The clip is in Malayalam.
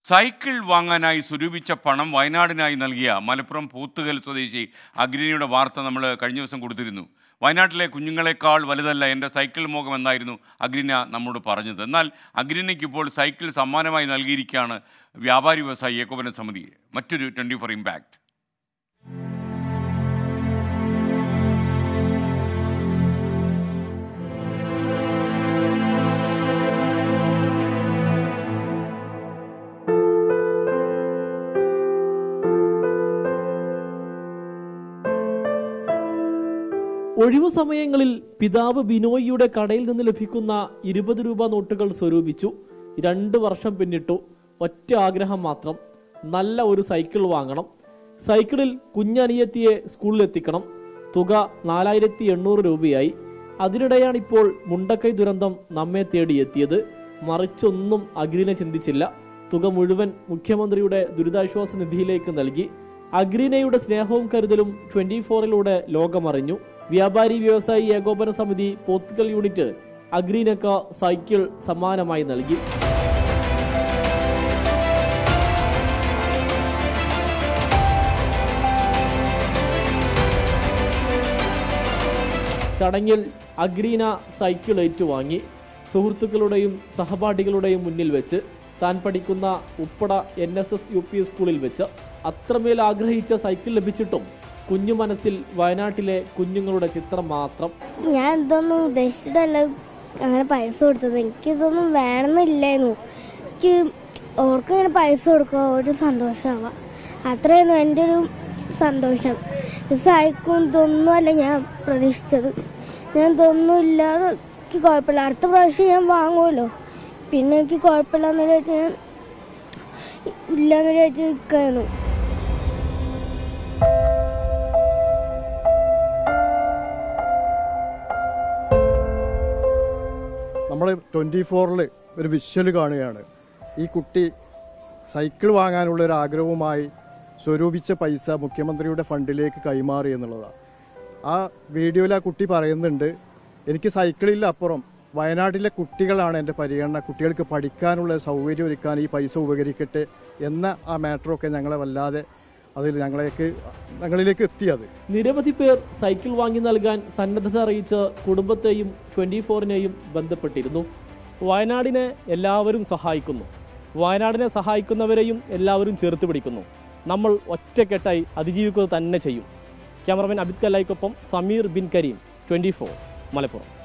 സൈക്കിൾ വാങ്ങാനായി സ്വരൂപിച്ച പണം വയനാടിനായി നൽകിയ മലപ്പുറം പൂത്തുകൽ സ്വദേശി അഗ്രിനിയുടെ വാർത്ത നമ്മൾ കഴിഞ്ഞ ദിവസം കൊടുത്തിരുന്നു വയനാട്ടിലെ കുഞ്ഞുങ്ങളെക്കാൾ വലുതല്ല എൻ്റെ സൈക്കിൾ മോഹം എന്നായിരുന്നു അഗ്രിന നമ്മോട് പറഞ്ഞത് എന്നാൽ അഗ്രിനയ്ക്ക് ഇപ്പോൾ സൈക്കിൾ സമ്മാനമായി നൽകിയിരിക്കുകയാണ് വ്യാപാരി വ്യവസായി ഏകോപന സമിതി മറ്റൊരു ട്വൻറ്റി ഫോർ ഇമ്പാക്റ്റ് ഒഴിവു സമയങ്ങളിൽ പിതാവ് ബിനോയിയുടെ കടയിൽ നിന്ന് ലഭിക്കുന്ന ഇരുപത് രൂപ നോട്ടുകൾ സ്വരൂപിച്ചു രണ്ട് വർഷം പിന്നിട്ടു ഒറ്റ ആഗ്രഹം മാത്രം നല്ല ഒരു സൈക്കിൾ വാങ്ങണം സൈക്കിളിൽ കുഞ്ഞനിയത്തിയെ സ്കൂളിൽ എത്തിക്കണം തുക നാലായിരത്തി എണ്ണൂറ് രൂപയായി അതിനിടെയാണ് ഇപ്പോൾ മുണ്ടക്കൈ ദുരന്തം നമ്മെ തേടിയെത്തിയത് മറിച്ചൊന്നും അഗ്രിനെ ചിന്തിച്ചില്ല തുക മുഴുവൻ മുഖ്യമന്ത്രിയുടെ ദുരിതാശ്വാസ നിധിയിലേക്ക് നൽകി അഗ്രീനയുടെ സ്നേഹവും കരുതലും ട്വന്റി ഫോറിലൂടെ ലോകമറിഞ്ഞു വ്യാപാരി വ്യവസായി ഏകോപന സമിതി പോത്തുകൽ യൂണിറ്റ് അഗ്രീനക്ക് സൈക്കിൾ സമ്മാനമായി നൽകി ചടങ്ങിൽ അഗ്രീന സൈക്കിൾ ഏറ്റുവാങ്ങി സുഹൃത്തുക്കളുടെയും സഹപാഠികളുടെയും മുന്നിൽ വെച്ച് താൻ പഠിക്കുന്ന Uppada N S S U P സ്കൂളിൽ വെച്ച് അത്രമേൽ ആഗ്രഹിച്ച സൈക്കിൾ ലഭിച്ചിട്ടും കുഞ്ഞു മനസ്സിൽ വയനാട്ടിലെ കുഞ്ഞുങ്ങളുടെ ചിത്രം മാത്രം ഞാൻ ഇതൊന്നും ഉദ്ദേശിച്ചിട്ടല്ല അങ്ങനെ പൈസ കൊടുത്തത് എനിക്കിതൊന്നും വേണമെന്നില്ലായിരുന്നു എനിക്ക് ഓർക്ക് ഇങ്ങനെ പൈസ കൊടുക്കുക ഒരു സന്തോഷമാവാം അത്രയായിരുന്നു എൻ്റെ ഒരു സന്തോഷം ഇത് സഹായിക്കും ഇതൊന്നുമല്ല ഞാൻ പ്രതീക്ഷിച്ചത് ഞാൻ ഇതൊന്നും ഇല്ലാതെ എനിക്ക് കുഴപ്പമില്ല അടുത്ത പ്രാവശ്യം ഞാൻ വാങ്ങുമല്ലോ പിന്നെ എനിക്ക് കുഴപ്പമില്ലെന്ന് വിചാരിച്ച് ഞാൻ ഇല്ലാന്ന് വിചാരിച്ച് നിൽക്കായിരുന്നു നമ്മൾ ട്വൻറ്റി ഫോറിൽ ഒരു വിഷ്വൽ കാണുകയാണ് ഈ കുട്ടി സൈക്കിൾ വാങ്ങാനുള്ള ഒരു ആഗ്രഹവുമായി സ്വരൂപിച്ച പൈസ മുഖ്യമന്ത്രിയുടെ ഫണ്ടിലേക്ക് കൈമാറി എന്നുള്ളതാണ് ആ വീഡിയോയിൽ ആ കുട്ടി പറയുന്നുണ്ട് എനിക്ക് സൈക്കിളിൽ അപ്പുറം വയനാട്ടിലെ കുട്ടികളാണ് എൻ്റെ പരിഗണന കുട്ടികൾക്ക് പഠിക്കാനുള്ള സൗകര്യം ഒരുക്കാൻ ഈ പൈസ ഉപകരിക്കട്ടെ എന്ന ആ മാറ്ററൊക്കെ ഞങ്ങളെ വല്ലാതെ അതിൽ ഞങ്ങളേക്ക് ഞങ്ങളിലേക്ക് എത്തിയത് നിരവധി പേർ സൈക്കിൾ വാങ്ങി നൽകാൻ സന്നദ്ധത അറിയിച്ച് കുടുംബത്തെയും ട്വന്റി ഫോറിനെയും ബന്ധപ്പെട്ടിരുന്നു വയനാടിനെ എല്ലാവരും സഹായിക്കുന്നു വയനാടിനെ സഹായിക്കുന്നവരെയും എല്ലാവരും ചേർത്ത് പിടിക്കുന്നു നമ്മൾ ഒറ്റക്കെട്ടായി അതിജീവിക്കുക തന്നെ ചെയ്യും ക്യാമറമാൻ അബിദ് കല്ലായിക്കൊപ്പം സമീർ ബിൻ കരീം ട്വന്റി മലപ്പുറം